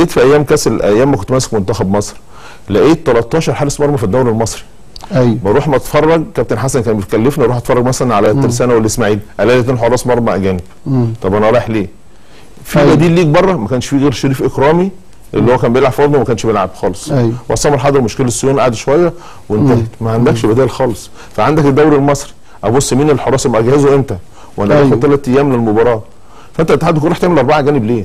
جيت في ايام كاس ال- ايام ما كنت ماسك منتخب مصر لقيت 13 حارس مرمى في الدوري المصري ايوه بروح ما اتفرج كابتن حسن كان بيكلفني اروح اتفرج مثلا على الترسانه والاسماعيلي الاقي اثنين حراس مرمى اجانب مم. طب انا رايح ليه؟ في أيوة. بديل ليك بره ما كانش فيه غير شريف اكرامي اللي هو كان بيلعب فورمه وما كانش بيلعب خالص أيوة. وعصام الحضر مشكله السيون قعد شويه وانتهت ما عندكش بدائل خالص فعندك الدوري المصري ابص مين الحراس اللي اجهزه امتى وانا أيوة. باخد ثلاث ايام للمباراه فانت اتحاد الكوره تعمل اربعه اجانب ليه؟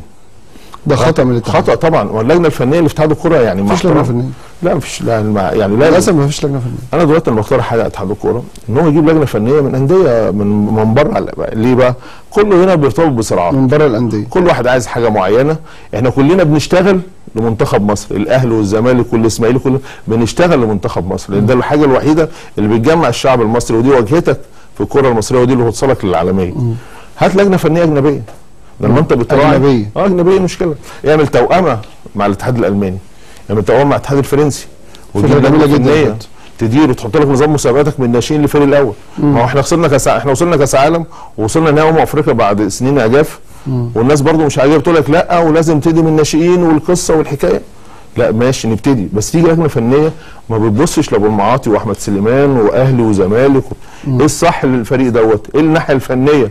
ده خطا من الاتحاد خطا طبعا واللجنه الفنيه اللي في اتحاد الكوره يعني مع مفيش لجنه احترام- فنيه لا مفيش لا مع- يعني لا للاسف مفيش لجنه فنيه انا دلوقتي لما بقترح حاجه اتحاد الكوره ان هو يجيب لجنه فنيه من انديه من من بره على- ليه بقى؟ كله هنا بيرتبط بصراعات من بره الانديه كل واحد عايز حاجه معينه احنا كلنا بنشتغل لمنتخب مصر الاهلي والزمالك والاسماعيلي كله بنشتغل لمنتخب مصر لان ده الحاجه الوحيده اللي بتجمع الشعب المصري ودي واجهتك في الكره المصريه ودي اللي هتوصلك للعالميه هات لجنه فنيه اجنبيه لما انت بتراعي أجنبية. اه اجنبيه مشكله اعمل توأمه مع الاتحاد الالماني اعمل توأمه مع الاتحاد الفرنسي وتجيب فكرة لجنه جميلة جدا فنيه بجد. تدير وتحط لك نظام مسابقاتك من الناشئين للفريق الاول ما هو احنا خسرنا كاس احنا وصلنا كاس عالم ووصلنا نهائي امم افريقيا بعد سنين اعجاف والناس برضو مش عاجبها بتقول لك لا ولازم تبتدي من الناشئين والقصه والحكايه لا ماشي نبتدي بس تيجي لجنه فنيه ما بتبصش لابو المعاطي واحمد سليمان واهلي وزمالك ايه الصح للفريق دوت ايه الناحيه الفنيه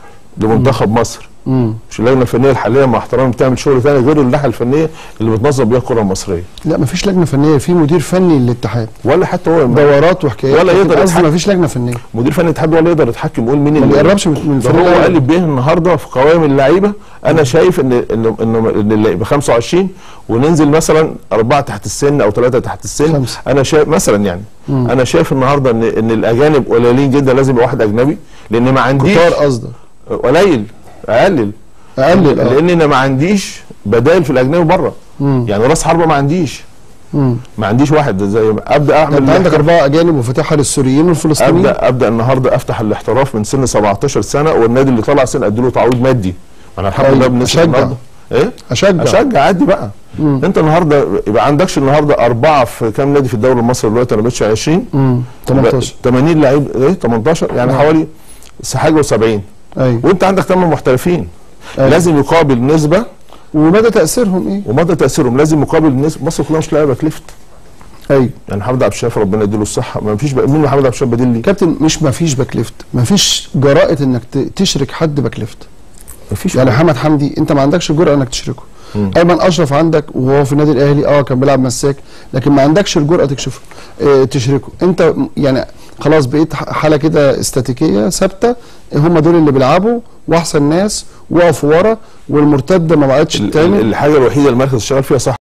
لمنتخب مصر مم. مش اللجنه الفنيه الحاليه مع احترامي بتعمل شغل ثاني غير الناحيه الفنيه اللي بتنظم بيها الكره المصريه لا مفيش لجنه فنيه في مدير فني للاتحاد ولا حتى هو دورات وحكايات ولا لكن يقدر قصدي يتحكم. مفيش لجنه فنيه مدير فني الاتحاد ولا يقدر يتحكم يقول مين ما اللي بيقربش من من ده الفريق هو الأول. قال بيه النهارده في قوائم اللعيبه انا شايف ان ان ان ان اللي ب 25 وننزل مثلا اربعه تحت السن او ثلاثه تحت السن خمسة. انا شايف مثلا يعني انا شايف النهارده ان ان الاجانب قليلين جدا لازم يبقى واحد اجنبي لان ما عنديش كتار قصدك قليل اقلل اقلل اه لان انا ما عنديش بدائل في الاجنبي بره مم. يعني راس حربه ما عنديش مم. ما عنديش واحد زي ما ابدا ده اعمل انت عندك الاحتراف. اربعه اجانب وفاتحها للسوريين والفلسطينيين ابدا ابدا النهارده افتح الاحتراف من سن 17 سنه والنادي اللي طلع سن اديله تعويض مادي انا الحمد أيوة، لله بالنسبه أشجع. النهارده ايه اشجع اشجع عادي بقى مم. انت النهارده يبقى عندكش النهارده اربعه في كام نادي في الدوري المصري دلوقتي انا مش 20 مم. 18 80 لعيب ايه 18 يعني نعم. حوالي حاجه و70 ايوه وانت عندك 8 محترفين أيوة. لازم يقابل نسبه ومدى تاثيرهم ايه؟ ومدى تاثيرهم لازم يقابل نسبه مصر كلها مش لاعب باك ليفت ايوه يعني محمد عبد الشافي ربنا يديله الصحه ما فيش بقى مين محمد عبد الشافي بديل ليه؟ كابتن مش ما فيش باك ليفت ما فيش جرأة انك ت- تشرك حد باك ليفت ما فيش يعني محمد حمدي انت ما عندكش الجرأة انك تشركه مم. ايمن اشرف عندك وهو في النادي الاهلي اه كان بيلعب مساك لكن ما عندكش الجرأة تكشفه اه تشركه انت م- يعني خلاص بقيت ح- حالة كده استاتيكية ثابتة هم دول اللي بيلعبوا واحسن ناس وقفوا ورا والمرتدة ما بقتش ال- ال- تعمل الحاجه الوحيده المركز اشتغل فيها صح